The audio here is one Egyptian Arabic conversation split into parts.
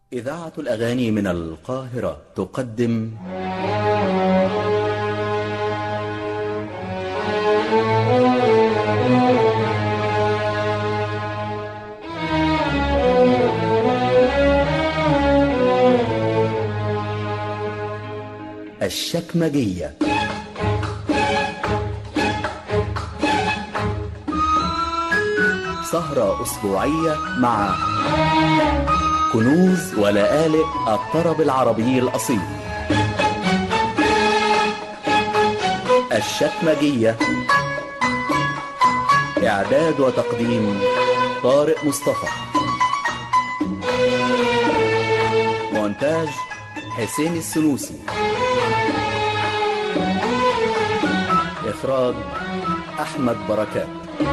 إذاعة الأغاني من القاهرة تقدم الشكمجية سهرة أسبوعية مع كنوز ولآلئ الطرب العربي الأصيل الشكمجية إعداد وتقديم طارق مصطفى مونتاج حسين السنوسي إخراج أحمد بركات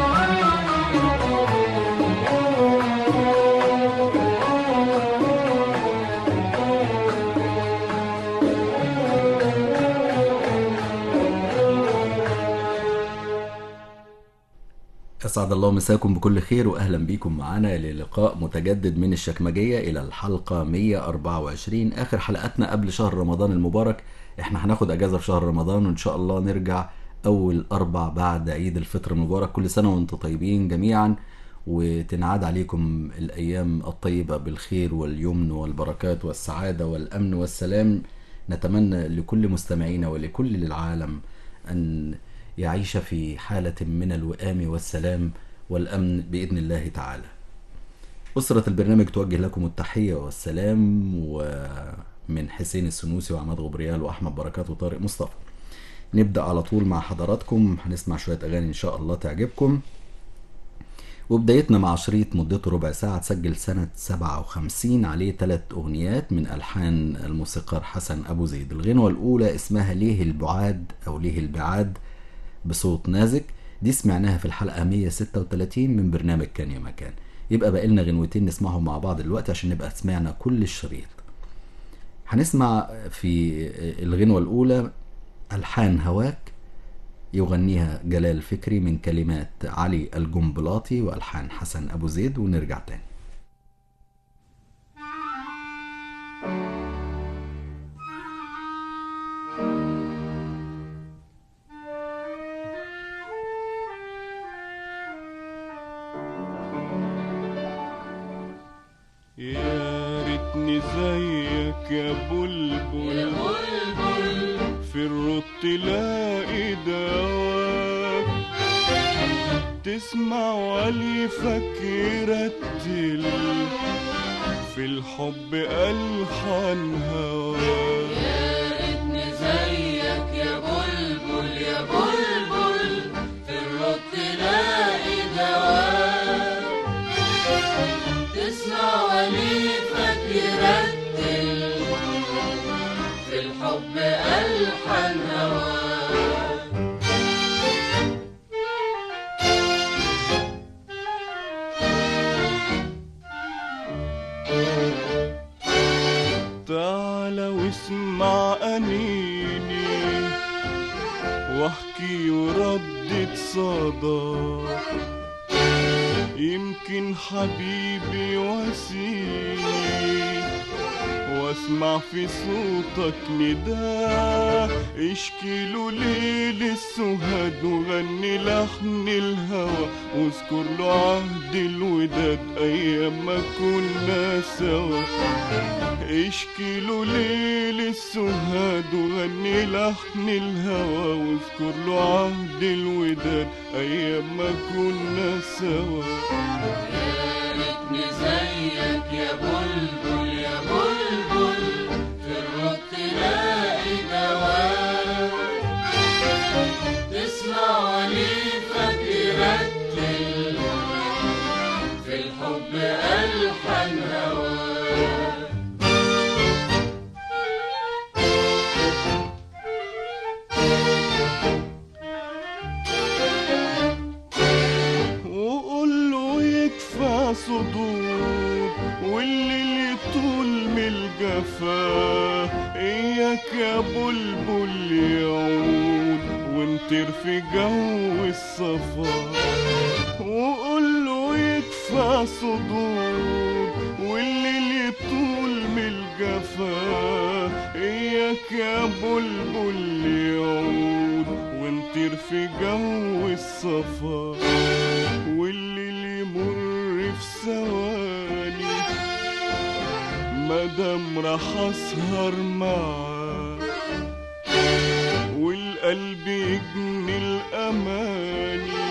أسعد الله مساكم بكل خير وأهلا بيكم معنا للقاء متجدد من الشكمجية إلى الحلقة 124 آخر حلقاتنا قبل شهر رمضان المبارك احنا هناخد أجازة في شهر رمضان وإن شاء الله نرجع أول أربع بعد عيد الفطر المبارك كل سنة وأنتم طيبين جميعا وتنعاد عليكم الأيام الطيبة بالخير واليمن والبركات والسعادة والأمن والسلام نتمنى لكل مستمعينا ولكل العالم أن يعيش في حالة من الوئام والسلام والأمن بإذن الله تعالى أسرة البرنامج توجه لكم التحية والسلام ومن حسين السنوسي وعماد غبريال وأحمد بركات وطارق مصطفى نبدأ على طول مع حضراتكم هنسمع شوية أغاني إن شاء الله تعجبكم وبدايتنا مع شريط مدته ربع ساعة تسجل سنة 57 عليه ثلاث أغنيات من ألحان الموسيقار حسن أبو زيد الغنوة الأولى اسمها ليه البعاد أو ليه البعاد بصوت نازك دي سمعناها في الحلقة 136 من برنامج كان يا مكان يبقى بقى لنا غنوتين نسمعهم مع بعض دلوقتي عشان نبقى سمعنا كل الشريط هنسمع في الغنوة الأولى ألحان هواك يغنيها جلال فكري من كلمات علي الجنبلاطي وألحان حسن أبو زيد ونرجع تاني يا ريتني زيك يا بلبل في الرد تلاقي دواك تسمع وليفك يرتل في الحب ألحن هواك يا ريتني زيك يا بلبل يا بلبل في الرد تلاقي دواء تسمع وليفك يرتل في الحب ألحن هواك تعالى واسمع أنيني واحكي وردد صدى يمكن حبيبي واسيني واسمع في صوتك نداء اشكي له ليل السهاد وغني لحن الهوى واذكر له عهد الوداد ايام ما كنا سوا اشكي له ليل السهاد وغني لحن الهوى واذكر له عهد الوداد ايام ما كنا سوا يا ريتني زيك يا بلبل يا بلبل في الرد تلاقي دواء تسمع وليفك يرتل في الحب ألحن هواك وقول له يكفى صدور واللي طول من الجفا اياك يا بلبل يعود ونطير في جو الصفا وقول له يكفى صدور واللي طول إياك يا بلبل يعود ونطير في جو الصفا والليل يمر في ثواني مادام راح اسهر معاك والقلب يجني الاماني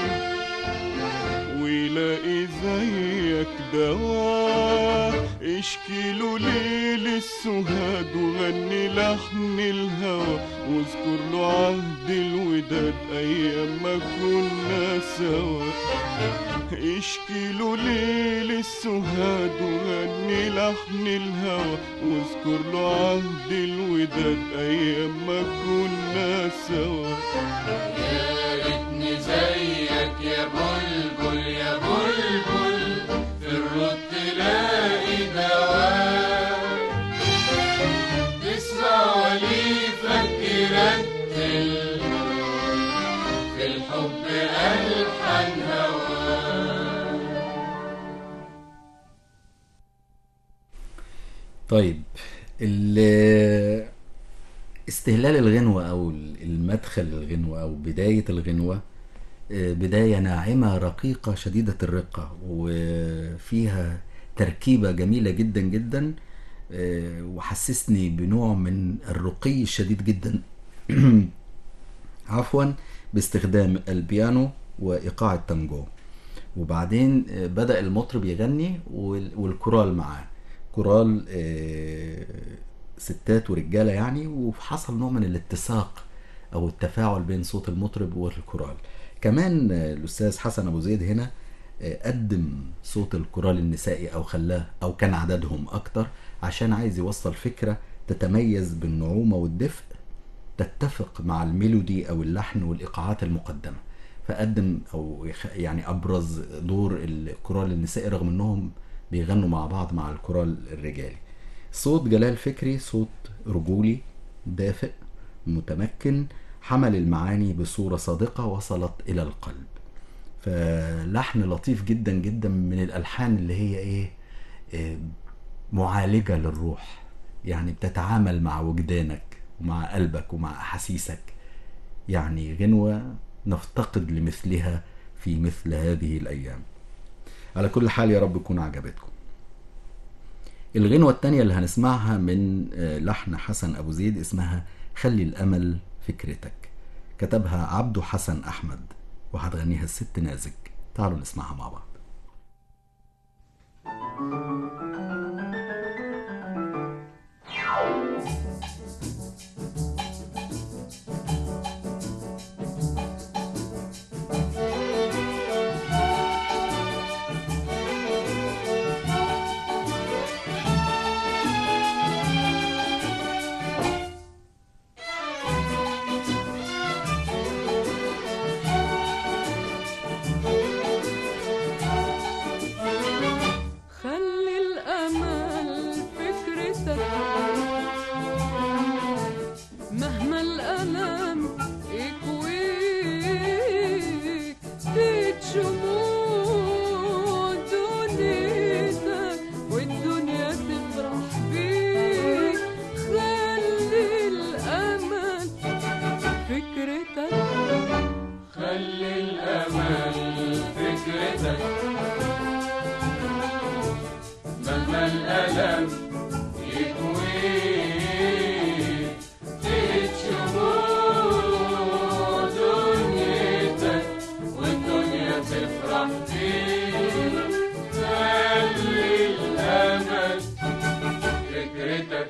ويلاقي زيك دواء اشكي له ليل السهاد وغني لحن الهوى واذكر له عهد الوداد ايام ما كنا سوا اشكي له ليل السهاد وغني لحن الهوى واذكر له عهد الوداد ايام ما كنا سوا يا ريتني زيك يا بلبل يا بلبل في الرد تلاقي دواء تسمع وليفك يرتل في الحب ألحن هواه طيب ال- استهلال الغنوة أو المدخل الغنوة أو بداية الغنوة آه، بداية ناعمة رقيقة شديدة الرقة وفيها تركيبة جميلة جدا جدا آه، وحسسني بنوع من الرقي الشديد جدا عفوا باستخدام البيانو وإيقاع التانجو وبعدين آه، بدأ المطرب يغني وال- والكورال معاه كورال آه، ستات ورجالة يعني وحصل نوع من الاتساق أو التفاعل بين صوت المطرب والكورال كمان آه، الأستاذ حسن أبو زيد هنا آه، قدم صوت الكورال النسائي أو خلاه أو كان عددهم أكتر عشان عايز يوصل فكرة تتميز بالنعومة والدفء تتفق مع الميلودي او اللحن والايقاعات المقدمه فقدم او يخ- يعني ابرز دور الكورال النسائي رغم انهم بيغنوا مع بعض مع الكورال الرجالي صوت جلال فكري صوت رجولي دافئ متمكن حمل المعاني بصوره صادقه وصلت الى القلب فلحن لطيف جدا جدا من الالحان اللي هي ايه إيه، معالجه للروح يعني بتتعامل مع وجدانك ومع قلبك ومع احاسيسك يعني غنوه نفتقد لمثلها في مثل هذه الايام على كل حال يا رب تكون عجبتكم الغنوة التانية اللي هنسمعها من آه، لحن حسن أبو زيد اسمها خلي الأمل فكرتك كتبها عبده حسن أحمد وهتغنيها الست نازك تعالوا نسمعها مع بعض خلي الأمل فكرتك مهما الألم يكويك بيت شموع دنيتك والدنيا تفرح بيك خلي الأمل فكرتك خلي الأمل فكرتك مهما الألم يكويك تهد شموع دنيتك والدنيا تفرح بيك خلي الأمل فكرتك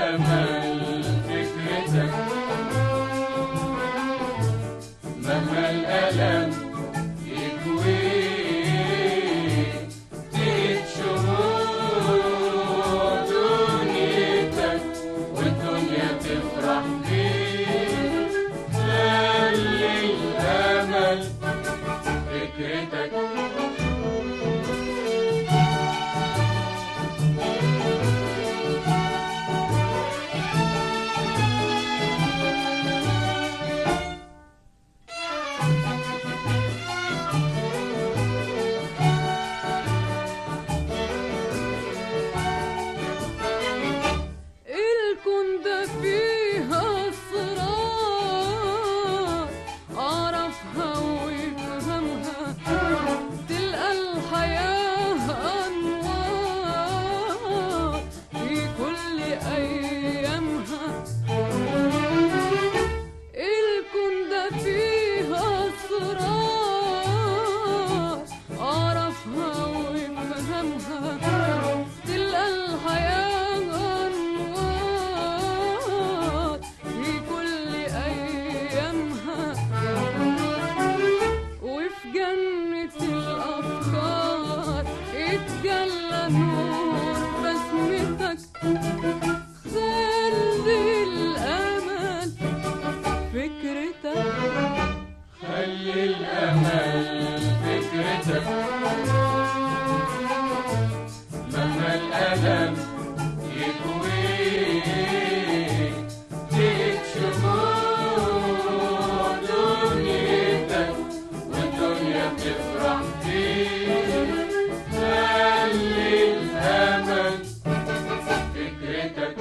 الأمل فكرتك مهما الألم يكويك تيجي شهور دنيتك والدنيا تفرح بيك خلي الأمل فكرتك الكون ده فيها اسرار اعرفها وافهمها تلقى الحياه انوار في كل ايامها الكون ده فيها اسرار اعرفها وافهمها تلقى الحياه انوار في كل ايامها وفي جنة الأفكار اتجلى نور بسمتك خلي الأمل فكرتك خلي الأمل فكرتك مهما الألم يكويك تكشفوا دنيتك والدنيا بتفرح بيك خلي الأمل فكرتك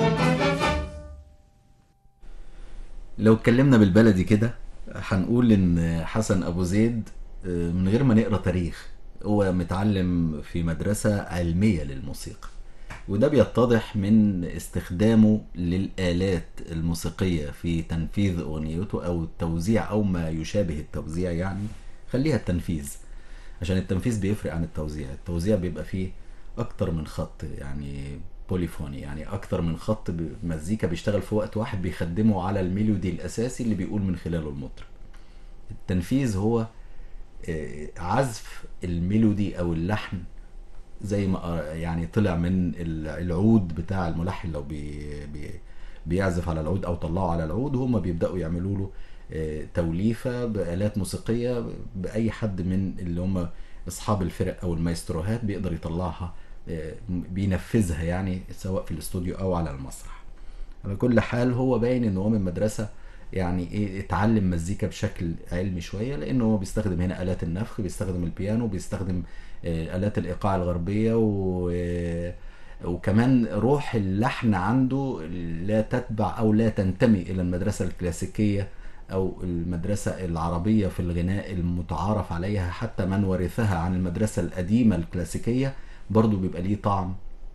لو اتكلمنا بالبلدي كده هنقول ان حسن ابو زيد آه، من غير ما نقرا تاريخ هو متعلم في مدرسة علمية للموسيقى وده بيتضح من استخدامه للآلات الموسيقية في تنفيذ أغنيته أو التوزيع أو ما يشابه التوزيع يعني خليها التنفيذ عشان التنفيذ بيفرق عن التوزيع التوزيع بيبقى فيه أكتر من خط يعني بوليفوني يعني أكتر من خط ب- مزيكا بيشتغل في وقت واحد بيخدمه على الميلودي الأساسي اللي بيقول من خلاله المطرب التنفيذ هو آه، عزف الميلودي او اللحن زي ما آه، يعني طلع من ال- العود بتاع الملحن لو بي بي بيعزف على العود او طلعه على العود هم بيبداوا يعملوا له آه، توليفه بالات موسيقيه باي حد من اللي هم اصحاب الفرق او المايستروهات بيقدر يطلعها آه، بينفذها يعني سواء في الاستوديو او على المسرح على كل حال هو باين ان هو من مدرسه يعني ايه اتعلم مزيكا بشكل علمي شويه لانه هو بيستخدم هنا الات النفخ بيستخدم البيانو بيستخدم آه، الات الايقاع الغربيه و آه، وكمان روح اللحن عنده لا تتبع او لا تنتمي الى المدرسه الكلاسيكيه او المدرسه العربيه في الغناء المتعارف عليها حتى من ورثها عن المدرسه القديمه الكلاسيكيه برضو بيبقى ليه طعم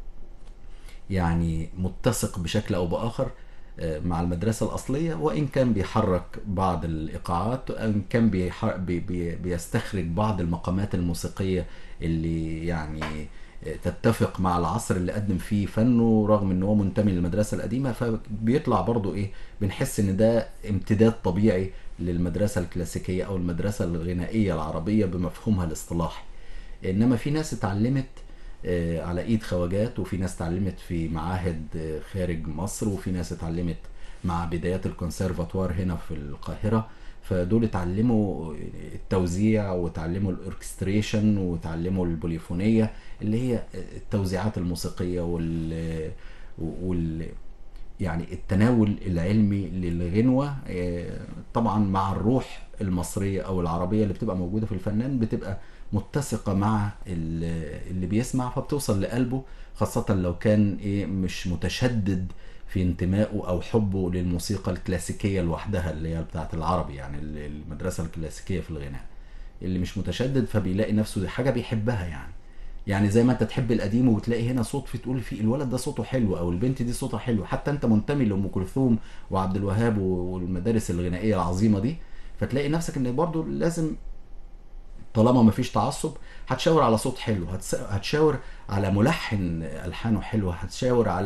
يعني متسق بشكل او باخر آه، مع المدرسة الأصلية وإن كان بيحرك بعض الإيقاعات وإن كان بيح- بي بي بيستخرج بعض المقامات الموسيقية اللي يعني آه، تتفق مع العصر اللي قدم فيه فنه رغم ان هو منتمي للمدرسة القديمة فبيطلع برضو ايه بنحس ان ده امتداد طبيعي للمدرسة الكلاسيكية او المدرسة الغنائية العربية بمفهومها الاصطلاحي انما في ناس اتعلمت آه، على ايد خواجات وفي ناس اتعلمت في معاهد آه، خارج مصر وفي ناس اتعلمت مع بدايات الكونسرفاتوار هنا في القاهرة فدول اتعلموا التوزيع وتعلموا الاوركستريشن وتعلموا البوليفونية اللي هي التوزيعات الموسيقية وال وال يعني التناول العلمي للغنوة آه، طبعا مع الروح المصرية أو العربية اللي بتبقى موجودة في الفنان بتبقى متسقة مع ال- اللي بيسمع فبتوصل لقلبه خاصة لو كان إيه مش متشدد في انتمائه أو حبه للموسيقى الكلاسيكية لوحدها اللي هي بتاعت العربي يعني ال- المدرسة الكلاسيكية في الغناء اللي مش متشدد فبيلاقي نفسه دي حاجة بيحبها يعني يعني زي ما انت تحب القديم وتلاقي هنا صوت في تقول في الولد ده صوته حلو او البنت دي صوتها حلو حتى انت منتمي لام كلثوم وعبد الوهاب والمدارس الغنائيه العظيمه دي فتلاقي نفسك ان برضو لازم طالما مفيش تعصب هتشاور على صوت حلو هتس- هتشاور على ملحن الحانه حلوه هتشاور على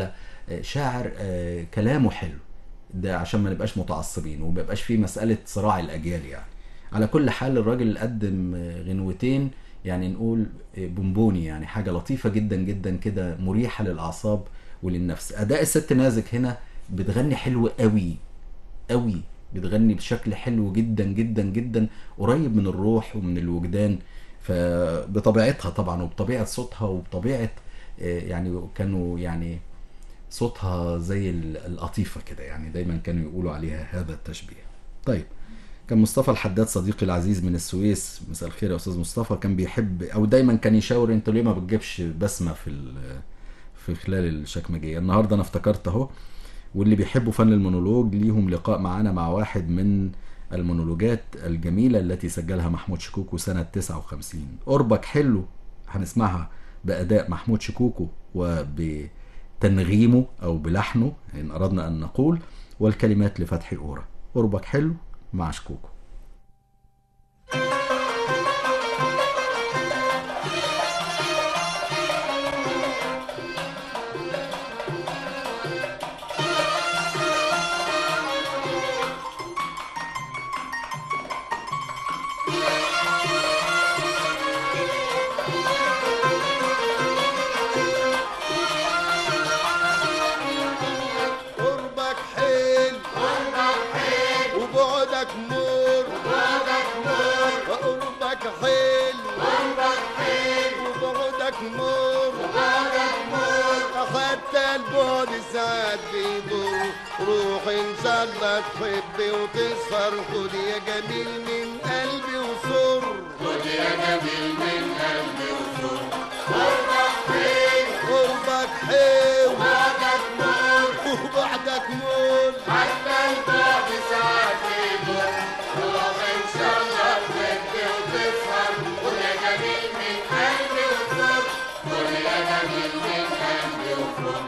آه، شاعر آه، كلامه حلو ده عشان ما نبقاش متعصبين وما يبقاش فيه مسألة صراع الأجيال يعني على كل حال الراجل قدم آه، غنوتين يعني نقول آه، بونبوني يعني حاجة لطيفة جدا جدا كده مريحة للأعصاب وللنفس أداء الست نازك هنا بتغني حلو قوي قوي بتغني بشكل حلو جدا جدا جدا قريب من الروح ومن الوجدان فبطبيعتها طبعا وبطبيعة صوتها وبطبيعة آه، يعني كانوا يعني صوتها زي ال- القطيفة كده يعني دايما كانوا يقولوا عليها هذا التشبيه طيب كان مصطفى الحداد صديقي العزيز من السويس مساء الخير يا استاذ مصطفى كان بيحب او دايما كان يشاور انت ليه ما بتجيبش بسمه في ال- في خلال الشكمجيه النهارده انا افتكرت اهو واللي بيحبوا فن المونولوج ليهم لقاء معانا مع واحد من المونولوجات الجميلة التي سجلها محمود شكوكو سنة 59 قربك حلو هنسمعها بأداء محمود شكوكو وبتنغيمه أو بلحنه إن أردنا أن نقول والكلمات لفتحي أورا قربك حلو مع شكوكو قربك حيل وبعدك مر قربك حيل وبعدك مر حتى البعد ساعات بيضر روح ان شاء الله تحب وتسهر خد يا جميل من قلبي وصر خد يا جميل من قلبي وصور قربك حيل بعدك مر وبعدك مر حتى البعد ساعات يمر روح ان شاء الله تبكي وتسهر خد يا جميل من قلبي وصور خد يا جميل من قلبي وصور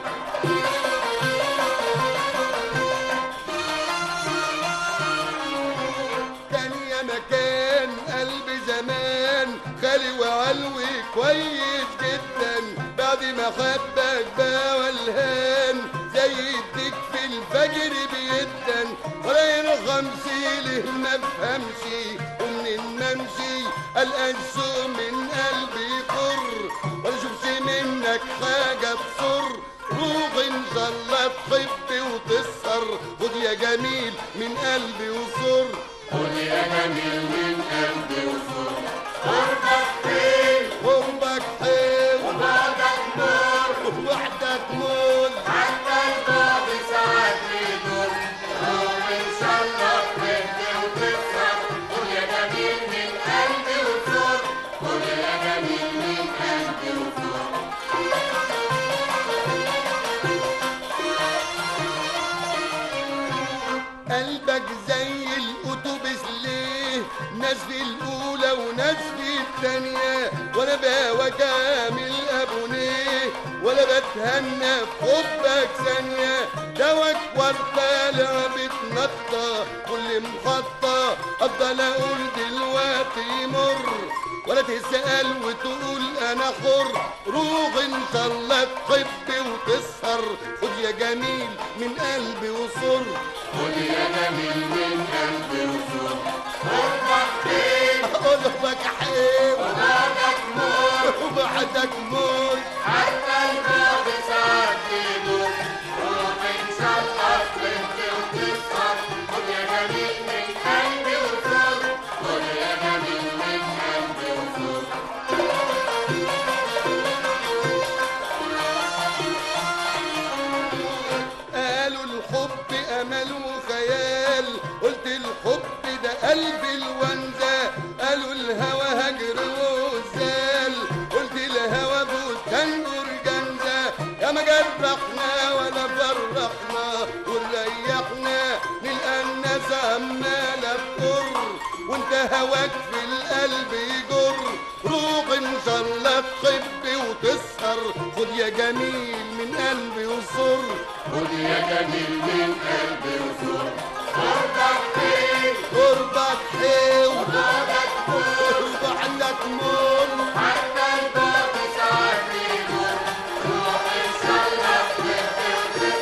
كان يا مكان قلبي زمان خالي وعلوي كويس جدا بعد ما حبك بقى والهان زي الديك في الفجر بيدن ولا يرغم له ما بفهمش ومنين ما امشي القى السوق من قلبي يقر ولا اشوفش منك حاجه تصر روح ان شاء الله تحب وتسهر خد يا جميل من قلبي وصر خد يا جميل من قلبي وصور قربك فين قربك حلو وبعدك مر وحدك مول حتى البعد ساعات يدور روح ان شاء الله تبكي وتسهر قول يا جميل من قلبي وصور قول يا جميل من قلبي وصور قلبك زي الاتوبيس ليه ناس في الاولى وناس في الثانيه وانا بهوى كامل ابونيه ولا بتهنى بحبك ثانيه دواك ورده لعبة نطة كل محطة افضل اقول دلوقتي مر ولا تسأل وتقول انا حر روح ان شاء الله تحب وتسهر خد يا جميل من قلبي وصر خد يا جميل من قلبي وصور قربك فين قلبك حلو وبعدك مر وبعدك موت حتى البعد ساعات يدور روح ان شاء الله تبكي وتسهر خد يا جميل من قلبي وصور خد يا جميل من قلبي وصور قالوا الحب امل وخيال قلت الحب ده قلب الونزة قالوا الهوى هجر وزال قلت الهوى بستان برجنزة يا ما جرحنا ولا فرحنا وريحنا نلقى الناس عمالة تقر وانت هواك في القلب يجر روح ان شاء الله تحب وتسهر خد يا جميل من قلبي وصر خد يا جميل من قلبي وصور قربك فين قربك حلو وبعدك مر وبعدك مر حتى البعد ساعات يدور روح ان شاء الله تبكي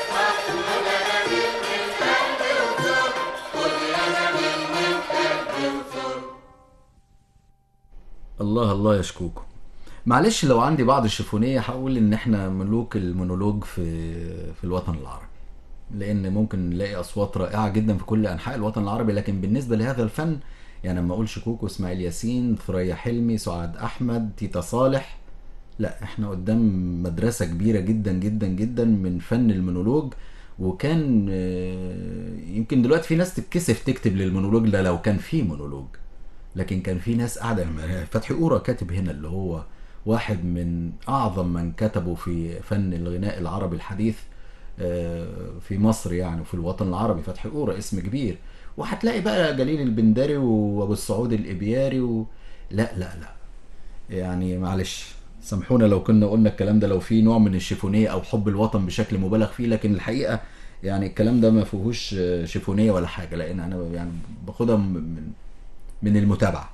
الله الله يا شكوكو معلش لو عندي بعض الشيفونيه هقول ان احنا ملوك المونولوج في في الوطن العربي لان ممكن نلاقي اصوات رائعه جدا في كل انحاء الوطن العربي لكن بالنسبه لهذا الفن يعني لما اقول شكوكو اسماعيل ياسين ثريا حلمي سعاد احمد تيتا صالح لا احنا قدام مدرسه كبيره جدا جدا جدا من فن المونولوج وكان آه، يمكن دلوقتي في ناس تتكسف تكتب للمونولوج ده لو كان في مونولوج لكن كان في ناس قاعده فتحي قورة كاتب هنا اللي هو واحد من اعظم من كتبوا في فن الغناء العربي الحديث آه، في مصر يعني وفي الوطن العربي فتحي قورة اسم كبير وهتلاقي بقى جليل البندري وابو السعود الابياري و... لا لا لا يعني معلش سامحونا لو كنا قلنا الكلام ده لو في نوع من الشيفونيه او حب الوطن بشكل مبالغ فيه لكن الحقيقه يعني الكلام ده ما فيهوش آه، شيفونيه ولا حاجه لان انا يعني باخدها من من المتابعه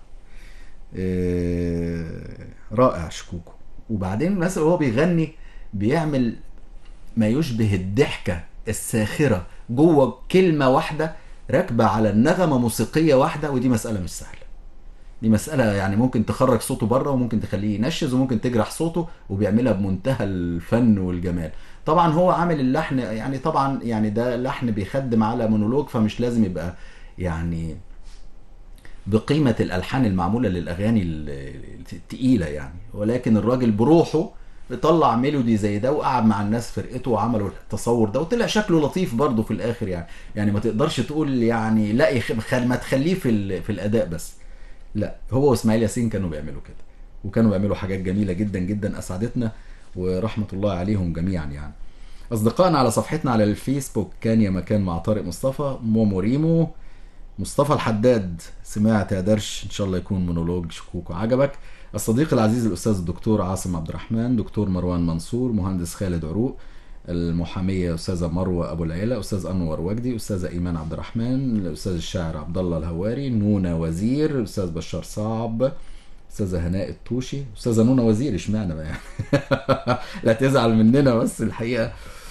آه، رائع شكوكو وبعدين مثلا وهو بيغني بيعمل ما يشبه الضحكه الساخره جوه كلمه واحده راكبه على النغمه موسيقيه واحده ودي مساله مش سهله دي مسألة يعني ممكن تخرج صوته بره وممكن تخليه ينشز وممكن تجرح صوته وبيعملها بمنتهى الفن والجمال طبعا هو عامل اللحن يعني طبعا يعني ده لحن بيخدم على مونولوج فمش لازم يبقى يعني بقيمة الألحان المعمولة للأغاني ال- التقيلة يعني ولكن الراجل بروحه طلع ميلودي زي ده وقعد مع الناس فرقته وعملوا التصور ده وطلع شكله لطيف برضه في الآخر يعني يعني ما تقدرش تقول يعني لا يخ- خل- ما تخليه في ال- في الأداء بس لا هو واسماعيل ياسين كانوا بيعملوا كده وكانوا بيعملوا حاجات جميله جدا جدا اسعدتنا ورحمه الله عليهم جميعا يعني اصدقائنا على صفحتنا على الفيسبوك كان يا مكان مع طارق مصطفى مومو ريمو مصطفى الحداد سمعت يا درش ان شاء الله يكون مونولوج شكوك عجبك الصديق العزيز الاستاذ الدكتور عاصم عبد الرحمن دكتور مروان منصور مهندس خالد عروق المحامية أستاذة مروة أبو العيلة أستاذ أنور وجدي أستاذة إيمان عبد الرحمن الأستاذ الشاعر عبد الله الهواري نونا وزير أستاذ بشار صعب أستاذة هناء الطوشي أستاذة نونا وزير اشمعنى بقى يعني لا تزعل مننا بس الحقيقة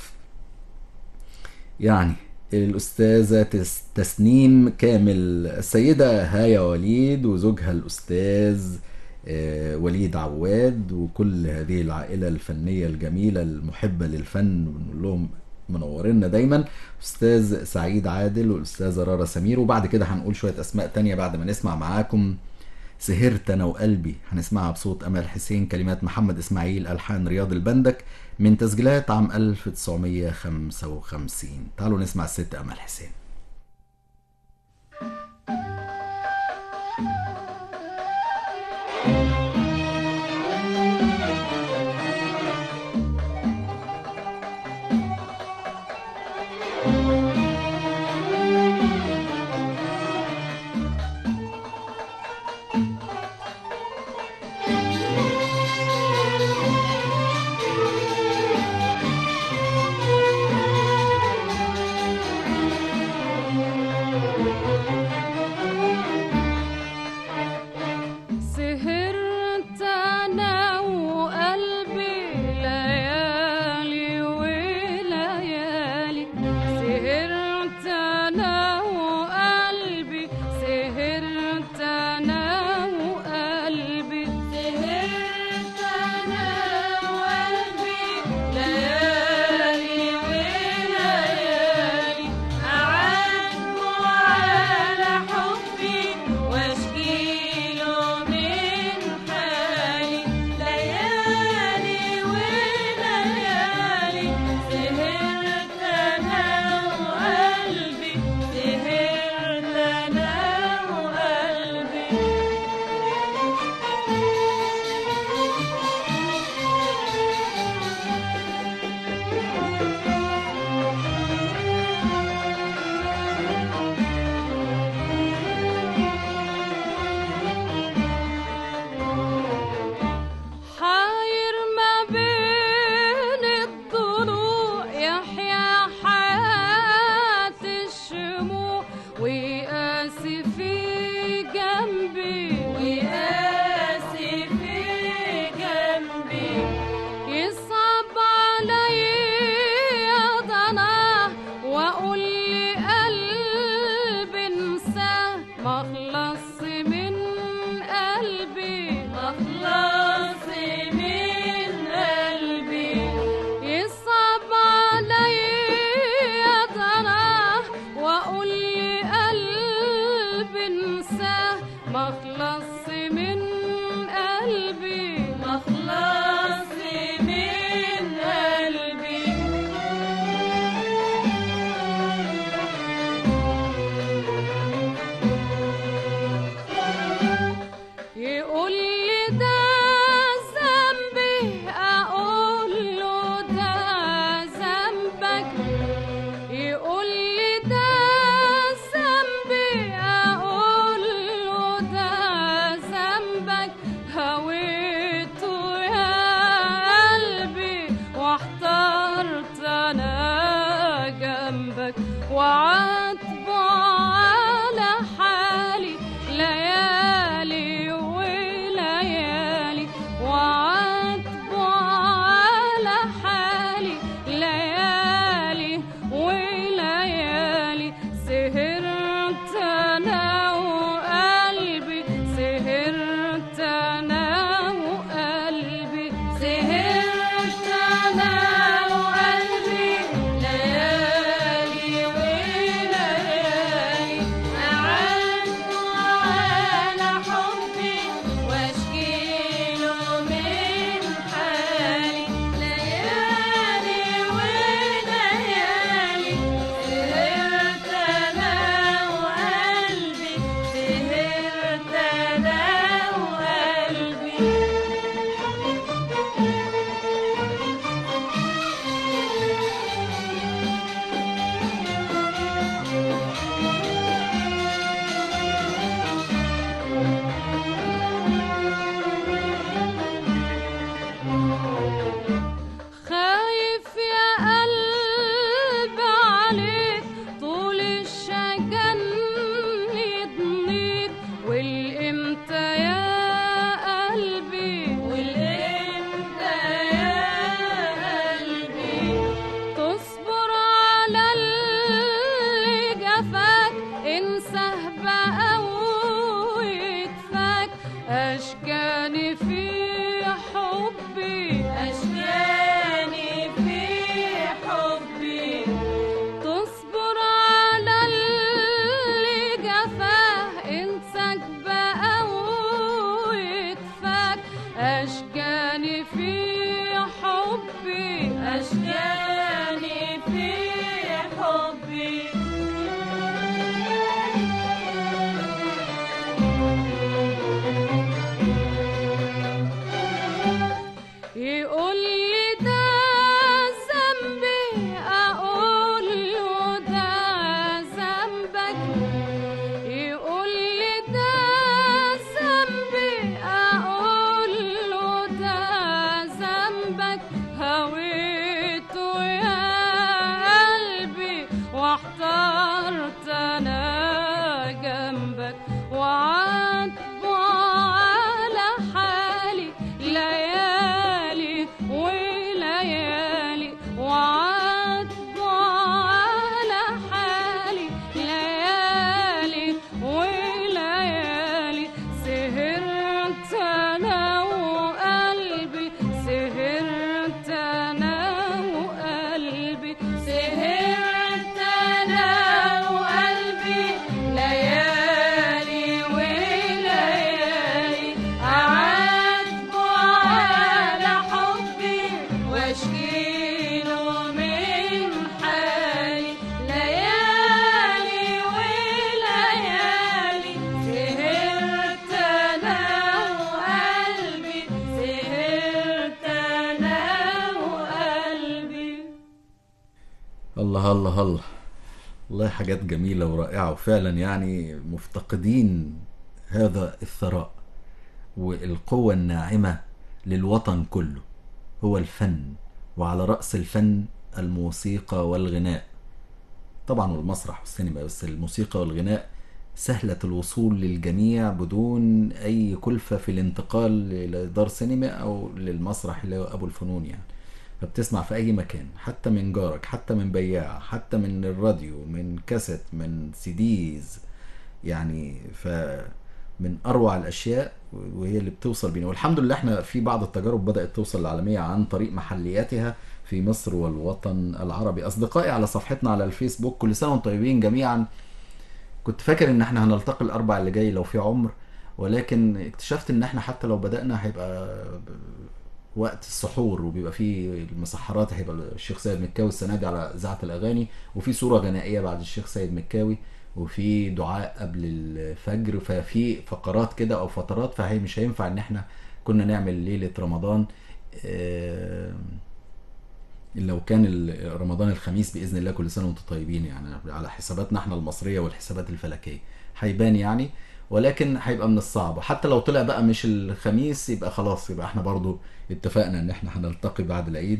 يعني الأستاذة تس- تسنيم كامل السيدة هايا وليد وزوجها الأستاذ آه، وليد عواد وكل هذه العائلة الفنية الجميلة المحبة للفن بنقول لهم منورينا دايما أستاذ سعيد عادل والأستاذة رارا سمير وبعد كده هنقول شوية أسماء تانية بعد ما نسمع معاكم سهرت أنا وقلبي هنسمعها بصوت أمال حسين كلمات محمد إسماعيل ألحان رياض البندك من تسجيلات عام 1955 تعالوا نسمع الست أمال حسين Thank جنبك وعاتب على حالي ليالي وليالي وعاتب على حالي ليالي وليالي سهرت انا وقلبي سهرت انا وقلبي سهرت انا وقلبي ليالي وليالي أعد على حبي واشكيله من حالي ليالي وليالي سهرت أنا وقلبي سهرت أنا وقلبي خايف يا قلب عليك طول الشجن يضنيك والامتى يا قلبي والامتى يا قلبي تصبر على اللي جفاك انساه بقى ويكفاك اشجاني في حبي اشجاني في حبي تصبر على اللي جفاه انساك بقى ويكفاك اشجاني في حبي اشجاني في حبي يقول لي ده ذنبي اقول له ده ذنبك يقول لي ده ذنبي اقول له ده ذنبك هويته يا قلبي واحترت انا جنبك وعاتبه على حالي ليالي وليالي وعاتبه على حالي ليالي وليالي سهرت انا وقلبي سهرت انا وقلبي سهرت انا وقلبي ليالي وليالي أعاتبه على حبي واشكيله من حالي ليالي وليالي سهرت أنا وقلبي سهرت أنا وقلبي الله الله الله والله حاجات جميلة ورائعة وفعلا يعني مفتقدين هذا الثراء والقوة الناعمة للوطن كله هو الفن وعلى رأس الفن الموسيقى والغناء طبعا والمسرح والسينما بس الموسيقى والغناء سهلة الوصول للجميع بدون أي كلفة في الانتقال لدار سينما أو للمسرح اللي هو أبو الفنون يعني فبتسمع في أي مكان حتى من جارك حتى من بياع حتى من الراديو من كاسيت من سيديز يعني ف من اروع الاشياء وهي اللي بتوصل بينا والحمد لله احنا في بعض التجارب بدات توصل للعالميه عن طريق محلياتها في مصر والوطن العربي اصدقائي على صفحتنا على الفيسبوك كل سنه وانتم طيبين جميعا كنت فاكر ان احنا هنلتقي الاربع اللي جاي لو في عمر ولكن اكتشفت ان احنا حتى لو بدانا هيبقى ب- وقت السحور وبيبقى فيه المسحرات هيبقى الشيخ سيد مكاوي السنه دي على اذاعه الاغاني وفي صوره غنائيه بعد الشيخ سيد مكاوي وفي دعاء قبل الفجر ففي فقرات كده او فترات فهي مش هينفع ان احنا كنا نعمل ليله رمضان آه، لو كان ال- رمضان الخميس باذن الله كل سنه وانتم طيبين يعني على حساباتنا احنا المصريه والحسابات الفلكيه هيبان يعني ولكن هيبقى من الصعب حتى لو طلع بقى مش الخميس يبقى خلاص يبقى احنا برضو اتفقنا ان احنا هنلتقي بعد العيد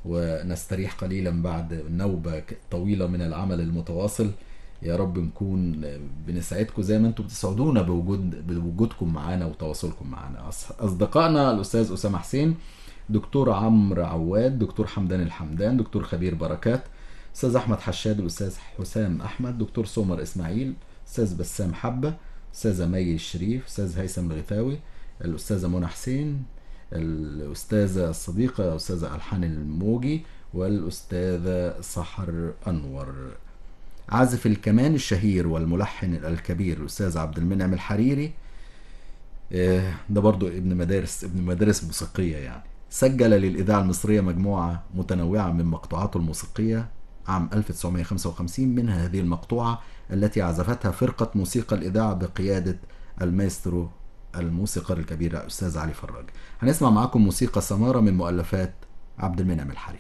ونستريح قليلا بعد نوبة ك- طويلة من العمل المتواصل يا رب نكون بنسعدكم زي ما انتم بتسعدونا بوجود بوجودكم معانا وتواصلكم معانا أص- اصدقائنا الاستاذ اسامه حسين دكتور عمرو عواد دكتور حمدان الحمدان دكتور خبير بركات استاذ احمد حشاد الاستاذ حسام احمد دكتور سمر اسماعيل استاذ بسام حبه استاذه مي الشريف استاذ هيثم الغفاوي الاستاذه منى حسين الاستاذه الصديقه الاستاذه الحان الموجي والاستاذه سحر انور عازف الكمان الشهير والملحن الكبير الاستاذ عبد المنعم الحريري آه، ده برضو ابن مدارس ابن مدارس موسيقية يعني سجل للإذاعة المصرية مجموعة متنوعة من مقطوعاته الموسيقية عام 1955 منها هذه المقطوعة التي عزفتها فرقة موسيقى الإذاعة بقيادة المايسترو الموسيقار الكبير الأستاذ علي فراج هنسمع معاكم موسيقى سمارة من مؤلفات عبد المنعم الحريري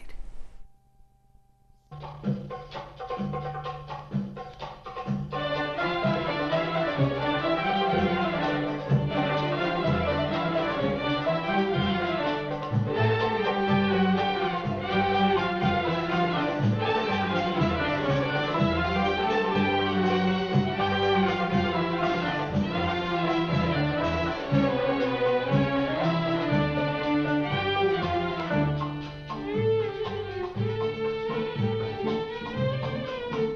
Thank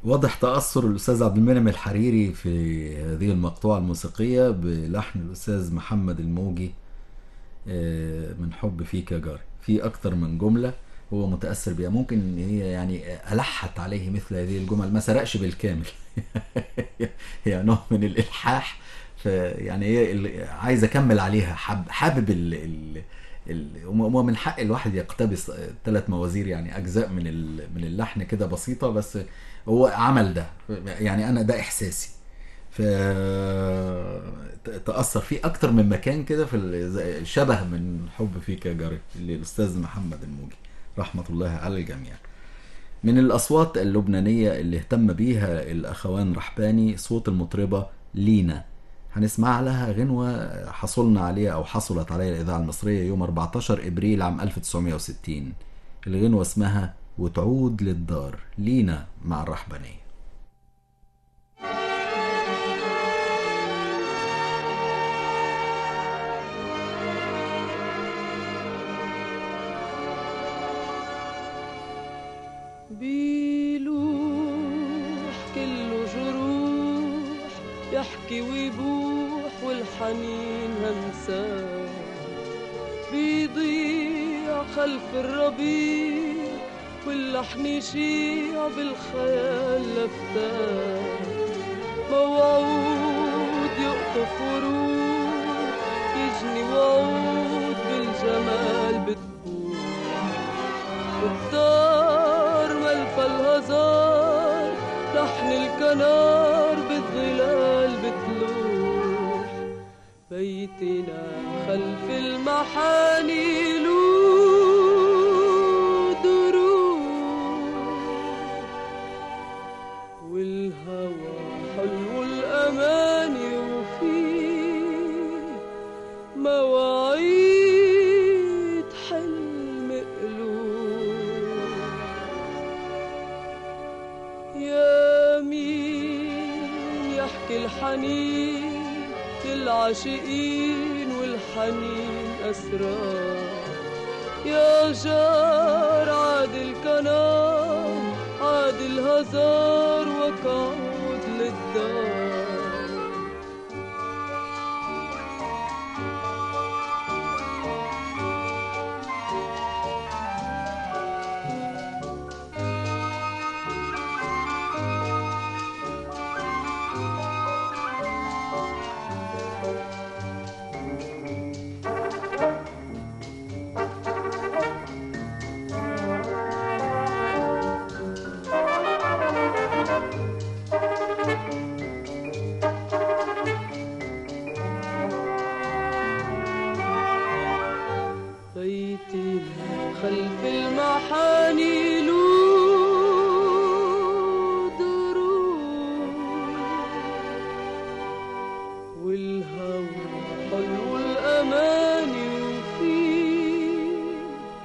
واضح تأثر الأستاذ عبد المنعم الحريري في هذه المقطوعة الموسيقية بلحن الأستاذ محمد الموجي آه، من حب فيك يا جاري في أكتر من جملة هو متأثر بيها ممكن إن هي يعني ألحت عليه مثل هذه الجمل ما سرقش بالكامل هي نوع من الإلحاح فيعني هي ال- عايز أكمل عليها حب حابب ال ال ال- هو من حق الواحد يقتبس ثلاث موازير يعني أجزاء من ال- من اللحن كده بسيطة بس هو عمل ده يعني أنا ده إحساسي ف تأثر فيه أكتر من مكان كده في ال- زي- شبه من حب فيك يا جاري للأستاذ محمد الموجي رحمة الله على الجميع من الأصوات اللبنانية اللي اهتم بيها الأخوان رحباني صوت المطربة لينا هنسمع لها غنوة حصلنا عليها أو حصلت عليها الإذاعة المصرية يوم 14 إبريل عام 1960 الغنوة اسمها وتعود للدار لينا مع الرحبانية بيلوح كله جروح يحكي ويبوح والحنين هنساه بيضيع خلف الربيع واللحن يشيع بالخيال لفتاه موعود يقطف وروح يجني وعود بالجمال بتبوح والدار ملفى الهزار لحن الكنار بالظلال بتلوح بيتنا خلف المحاني له دروح والهوى حلو الأماني وفيه مواعيد حلم قلوب يا مين يحكي الحنين للعاشقين والحنين أسرار يا جار عاد الكنار عاد الهزار وكعود للدار بيتنا خلف المحاني له دروب والهوى حلو الأماني وفيه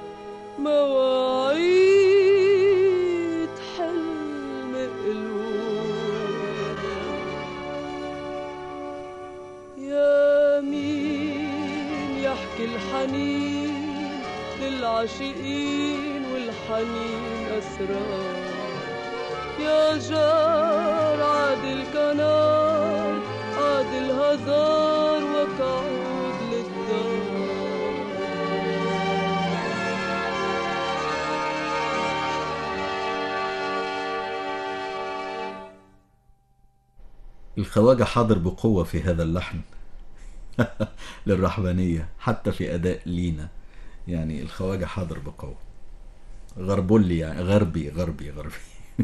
مواعيد حلم قلوب يا مين يحكي الحنين للعاشقين والحنين أسرار يا جار عاد الكنار عاد الهزار وكعود للدار الخواجة حاضر بقوة في هذا اللحن للرحبانية حتى في أداء لينا يعني الخواجة حاضر بقوة غربولي يعني غربي غربي غربي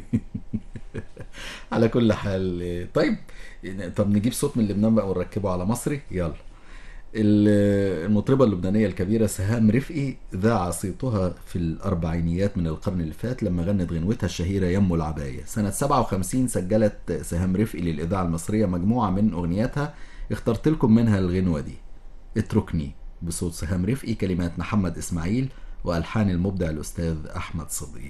على كل حال طيب طب نجيب صوت من لبنان بقى ونركبه على مصري يلا ال- المطربة اللبنانية الكبيرة سهام رفقي ذاع صيتها في الأربعينيات من القرن اللي فات لما غنت غنوتها الشهيرة يمو العباية سنة 57 سجلت سهام رفقي للإذاعة المصرية مجموعة من أغنياتها اخترت لكم منها الغنوة دي اتركني بصوت سهام رفقي كلمات محمد إسماعيل وألحان المبدع الأستاذ أحمد صدقي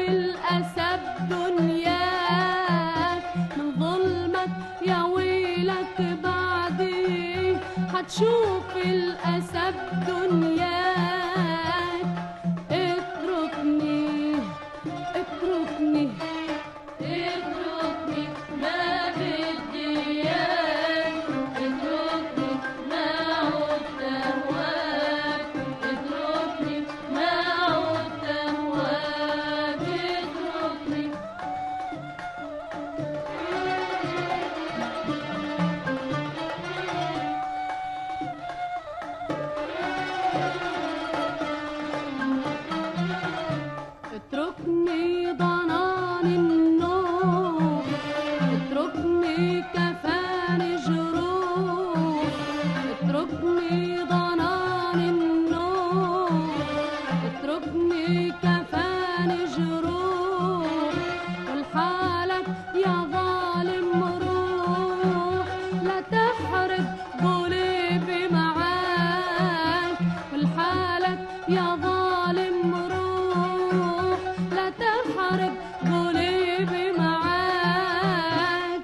الأسى بدنياك من ظلمك يا ويلك بعدي هتشوف الأسى بدنياك اتركني اتركني اتركني ما بدي اياك اتركني ما عدت اهواك اتركني ما عدت اهواك اتركني اتركني ضنان النوم اتركني كفاني جروح اتركني ضنان النوم اتركني كفاني جروح والحالك يا ظالم روح لا تحرق قلبي معاك والحالك يا ظالم روح لا تحرق قلبي معاك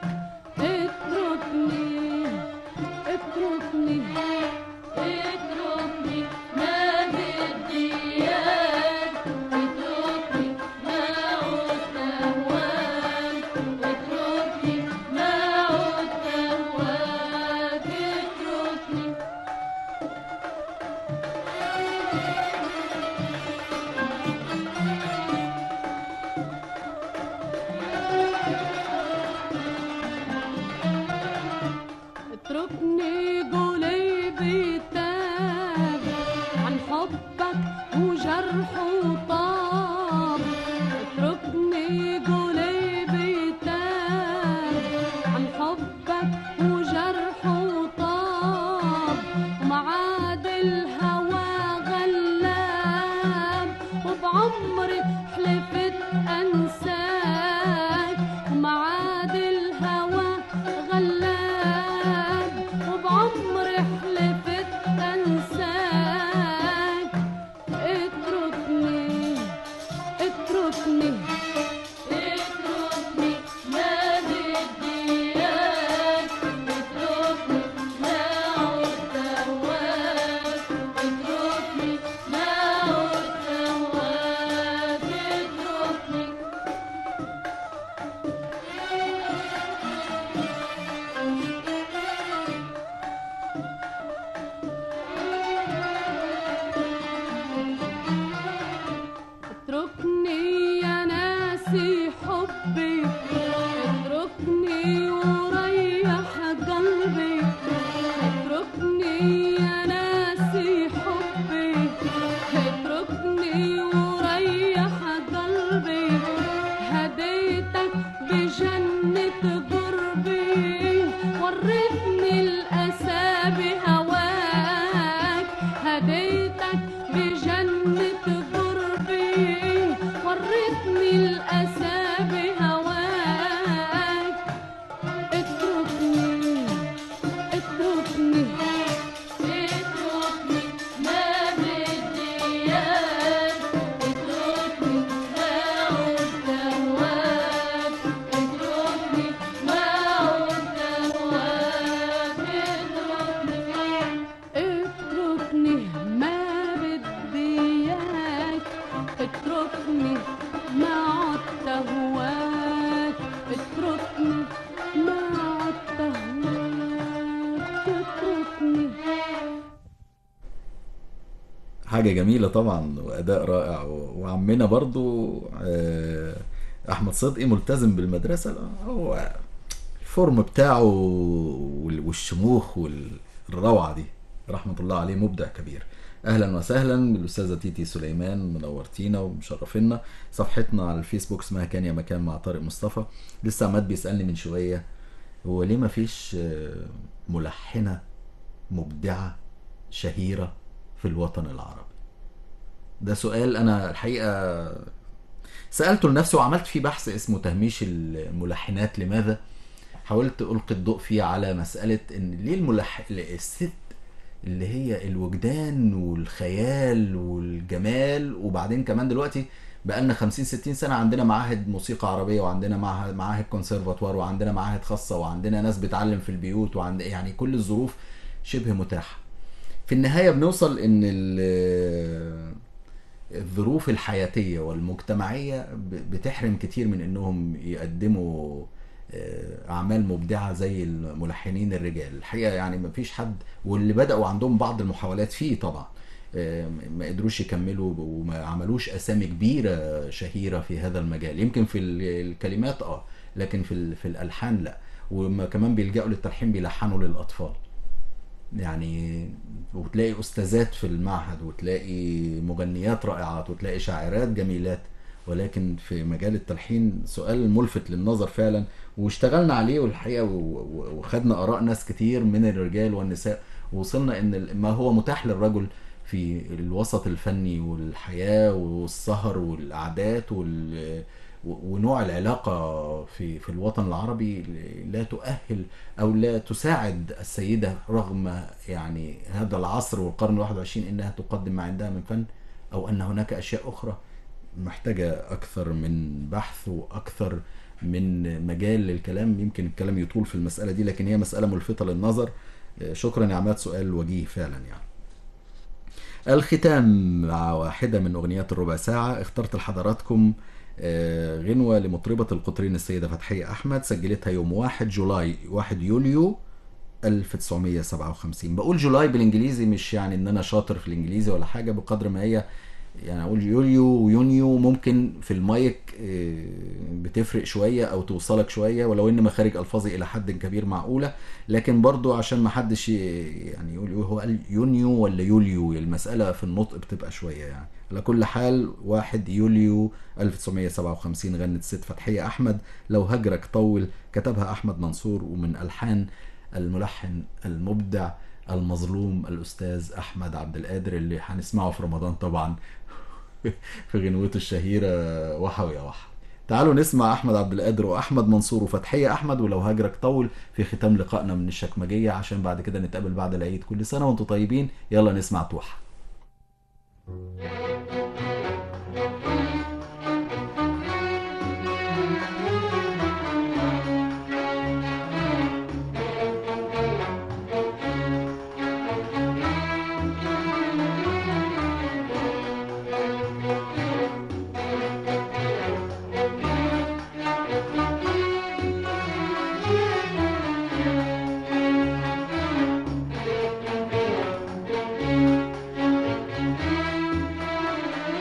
اتركني اتركني اتركني ما بدي اياك اتركني ما عدت اهواك اتركني ما عدت اهواك اتركني اتركني قلبي تاب عن حبك وجرح وطاب اتركني قلبي تاب عن حبك وجرح وطاب ومعاد الهوى غلاب وبعمري حلفت انساك ومعاد الهوى غلاب وبعمري حلفت انساك اتركني اتركني اتركني ما بدي اياك اتركني ما عدت اهواك اتركني ما عدت اهواك اتركني اتركني يا ناسي حبي اتركني وريح قلبي اتركني يا ناسي حبي اتركني وريح قلبي هديتك بجنة قربي ورثني الأسى بهواك هديتك بجنة قربي ورثني الأسى بهواك اتركني اتركني اتركني ما بدي اياك اتركني ما عدت اهواك اتركني ما عدت اهواك اتركني اتركني ما بدي اياك اتركني ما عدت اهواك اتركني ما عدت اهواك اتركني حاجة جميلة طبعا وأداء رائع و- وعمنا برضو آه، أحمد صدقي ملتزم بالمدرسة لا، هو الفورم بتاعه وال- والشموخ والروعة دي رحمة الله عليه مبدع كبير أهلا وسهلا بالأستاذة تيتي سليمان منورتينا ومشرفينا صفحتنا على الفيسبوك اسمها كان يا مكان مع طارق مصطفى لسه عماد بيسألني من شوية هو ليه مفيش آه، ملحنة مبدعة شهيرة في الوطن العربي ده سؤال انا الحقيقه سالته لنفسي وعملت فيه بحث اسمه تهميش الملحنات لماذا حاولت القي الضوء فيه على مساله ان ليه الملح الست اللي هي الوجدان والخيال والجمال وبعدين كمان دلوقتي بقالنا 50 60 سنه عندنا معاهد موسيقى عربيه وعندنا معاهد معاهد كونسرفاتوار وعندنا معاهد خاصه وعندنا ناس بتعلم في البيوت وعند يعني كل الظروف شبه متاحه في النهايه بنوصل ان ال- الظروف الحياتيه والمجتمعيه ب- بتحرم كتير من انهم يقدموا آه، اعمال مبدعه زي الملحنين الرجال الحقيقه يعني ما فيش حد واللي بداوا عندهم بعض المحاولات فيه طبعا آه، ما قدروش يكملوا وما عملوش اسامي كبيره شهيره في هذا المجال يمكن في ال- الكلمات اه لكن في ال- في الالحان لا وما كمان بيلجأوا للتلحين بيلحنوا للاطفال يعني وتلاقي استاذات في المعهد وتلاقي مغنيات رائعات وتلاقي شاعرات جميلات ولكن في مجال التلحين سؤال ملفت للنظر فعلا واشتغلنا عليه والحقيقه و- و- وخدنا اراء ناس كتير من الرجال والنساء ووصلنا ان ال- ما هو متاح للرجل في الوسط الفني والحياه والسهر والقعدات وال و- ونوع العلاقة في في الوطن العربي لا تؤهل أو لا تساعد السيدة رغم يعني هذا العصر والقرن الواحد وعشرين إنها تقدم ما عندها من فن أو أن هناك أشياء أخرى محتاجة أكثر من بحث وأكثر من مجال للكلام يمكن الكلام يطول في المسألة دي لكن هي مسألة ملفتة للنظر شكرا يا عماد سؤال وجيه فعلا يعني الختام مع واحدة من أغنيات الربع ساعة اخترت لحضراتكم آه، غنوة لمطربة القطرين السيدة فتحية أحمد سجلتها يوم 1 جولاي 1 يوليو 1957 بقول جولاي بالانجليزي مش يعني ان انا شاطر في الانجليزي ولا حاجه بقدر ما هي يعني اقول يوليو ويونيو ممكن في المايك آه، بتفرق شويه او توصلك شويه ولو ان مخارج الفاظي الى حد كبير معقوله لكن برضو عشان ما حدش ي- يعني يقول هو قال يونيو ولا يوليو المساله في النطق بتبقى شويه يعني على كل حال 1 يوليو 1957 غنت ست فتحيه احمد لو هجرك طول كتبها احمد منصور ومن الحان الملحن المبدع المظلوم الاستاذ احمد عبد القادر اللي هنسمعه في رمضان طبعا في غنوته الشهيره وحوي يا وحوي تعالوا نسمع احمد عبد القادر واحمد منصور وفتحيه احمد ولو هجرك طول في ختام لقائنا من الشكمجيه عشان بعد كده نتقابل بعد العيد كل سنه وانتم طيبين يلا نسمع توحه Thank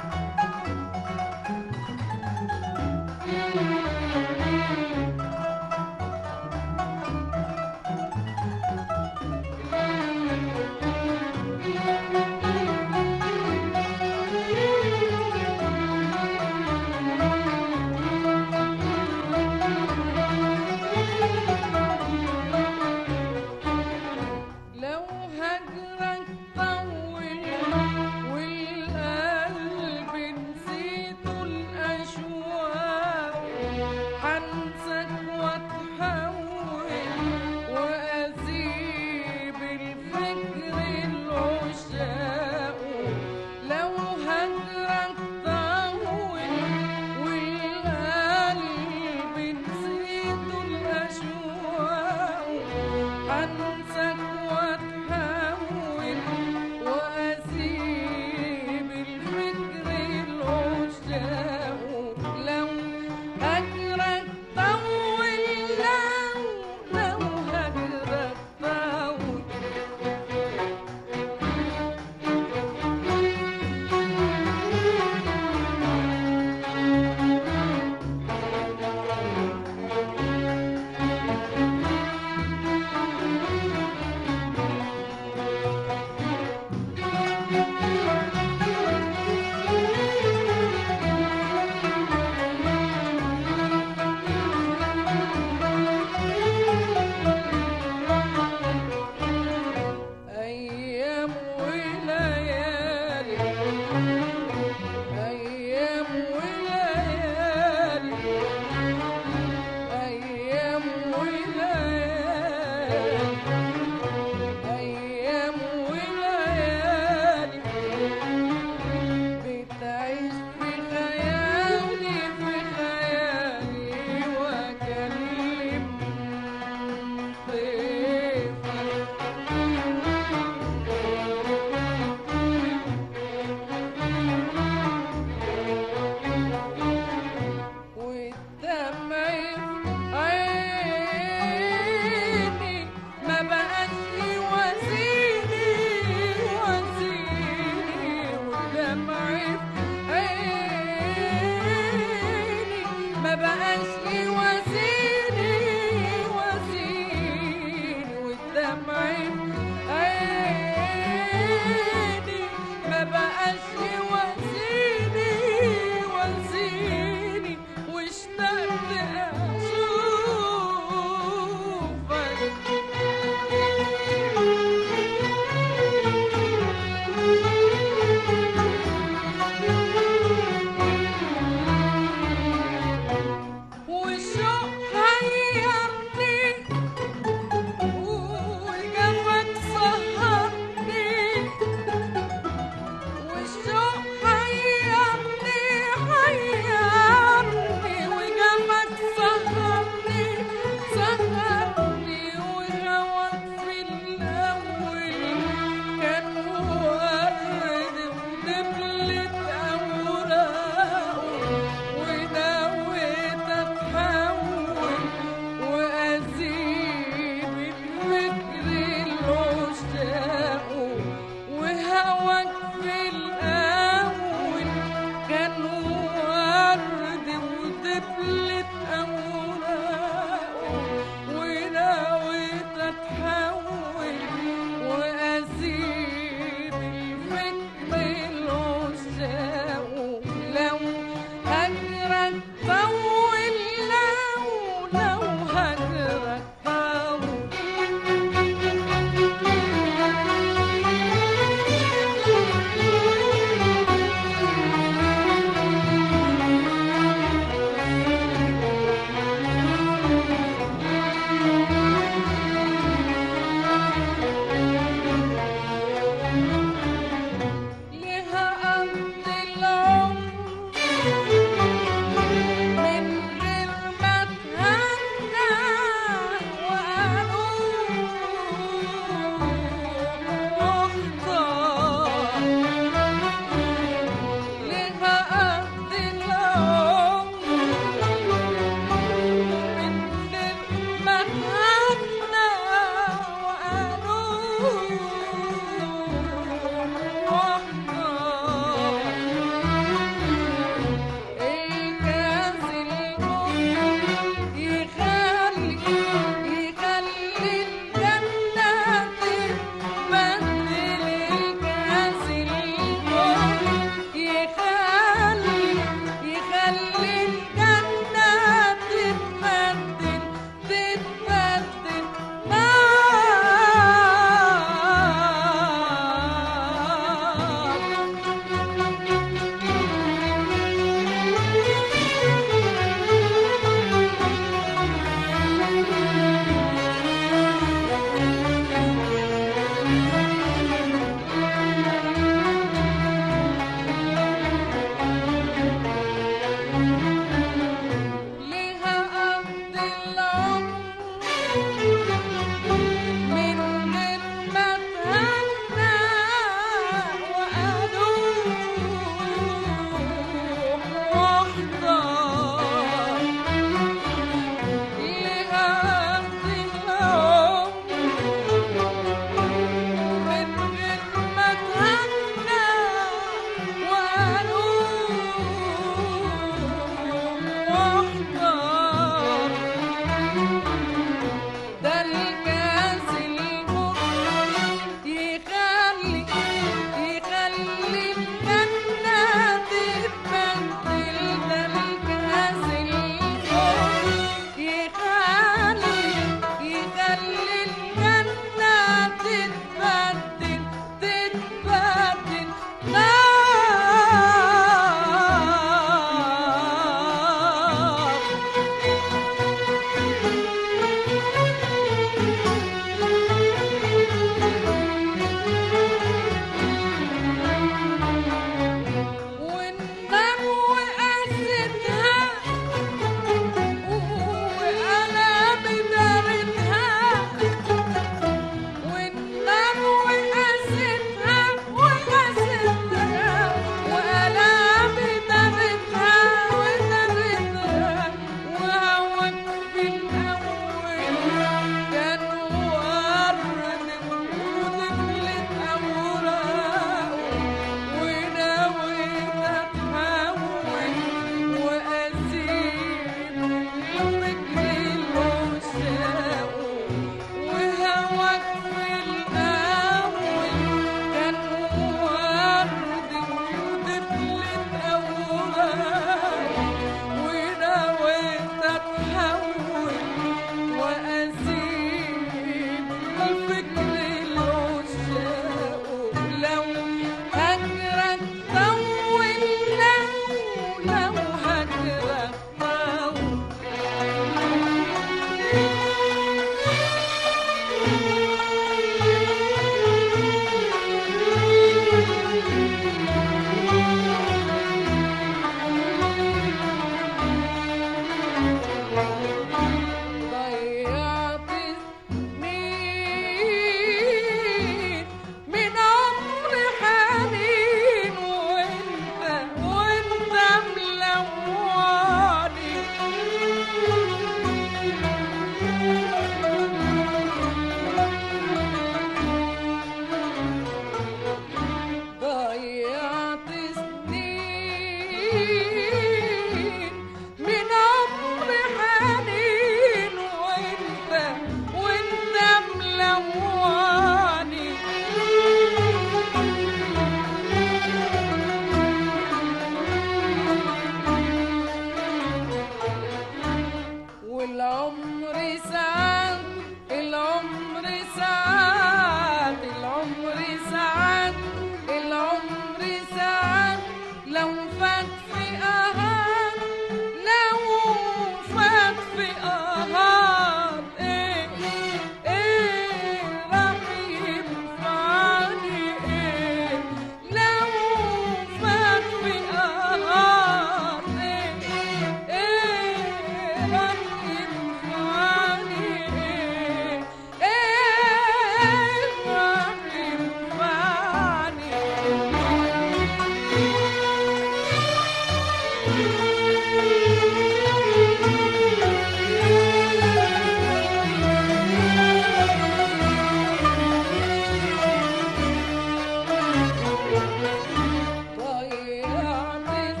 ضيعت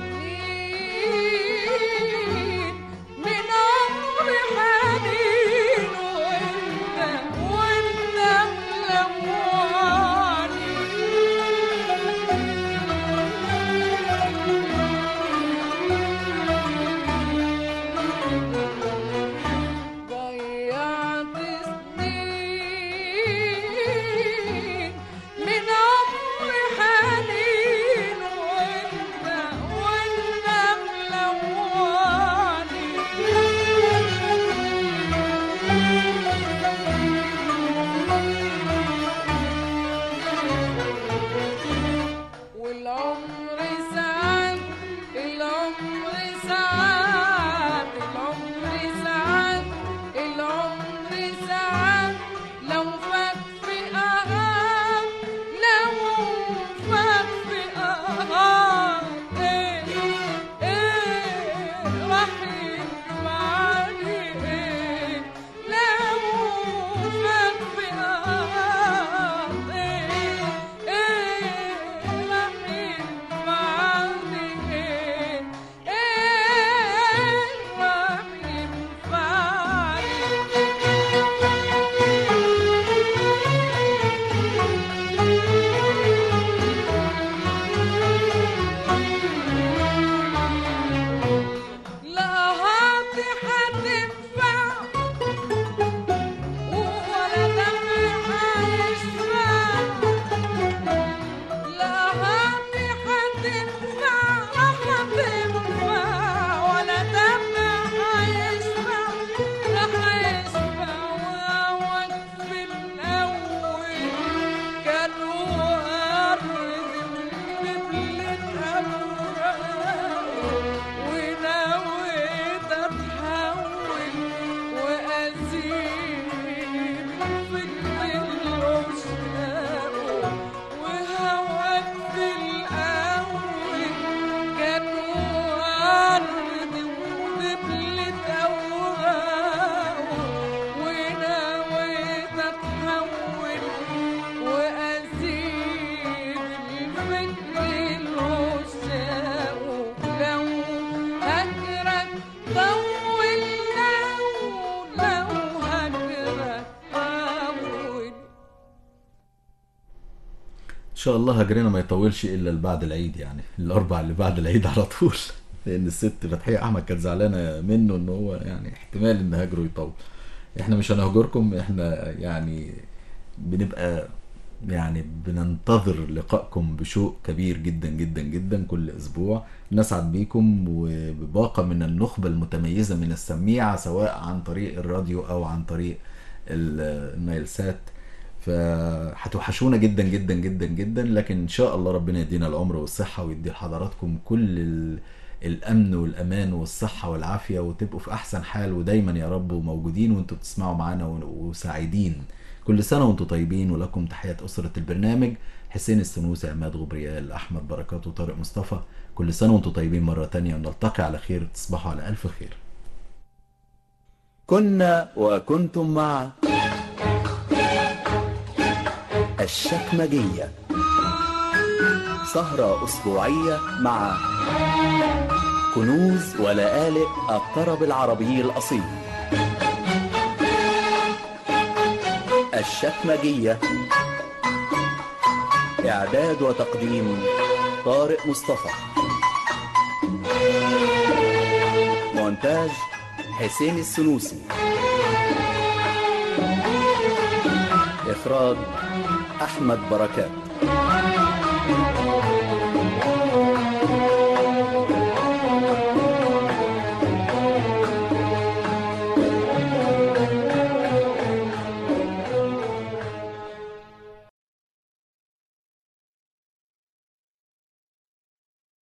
سنين من عمري حنين وانت وانت ملواني ضيعت سنين من عمري حنين وانت وانت ملواني والعمر ساعات العمر ساعات العمر ساعات العمر ساعات لو فات في أهاب لو فات في أهاب إيه إيه راح ينفعني إيه لو فات في أهاب إيه إيه راح ينفعني إيه إيه راح ينفعني لا هاتي هتنفع ولا دمع هيشفع لا هاتي هتنفع هتنفع ولا دمع هيشفع راح يشفع ووقف الأول كانوا أرض مثل أوراق ونويت أتحول وأزيد فكر العشاق وهواك في الأول كانوا أرض ودبلة أوراق ونويت أتحول وأزيد الفكر العشاق لو هجرك طول لو لو هجرك طول ان شاء الله هجرنا ما يطولش الا بعد العيد يعني الاربع اللي بعد العيد على طول لان الست فتحية احمد كانت زعلانه منه ان هو يعني احتمال ان هجره يطول احنا مش هنهجركم احنا يعني بنبقى يعني بننتظر لقائكم بشوق كبير جدا جدا جدا كل اسبوع نسعد بيكم وبباقة من النخبة المتميزة من السميعة سواء عن طريق الراديو او عن طريق ال- النايلسات فهتوحشونا جدا جدا جدا جدا لكن ان شاء الله ربنا يدينا العمر والصحة ويدي لحضراتكم كل ال... الامن والامان والصحة والعافية وتبقوا في احسن حال ودايما يا رب موجودين وانتوا بتسمعوا معانا و- وسعيدين كل سنة وانتم طيبين ولكم تحيات أسرة البرنامج حسين السنوسي عماد غبريال أحمد بركات وطارق مصطفى كل سنة وانتم طيبين مرة تانية ونلتقي على خير تصبحوا على ألف خير كنا وكنتم مع الشكمجية سهرة أسبوعية مع كنوز ولآلئ الطرب العربي الأصيل الشكمجية إعداد وتقديم طارق مصطفى مونتاج حسين السنوسي إخراج أحمد بركات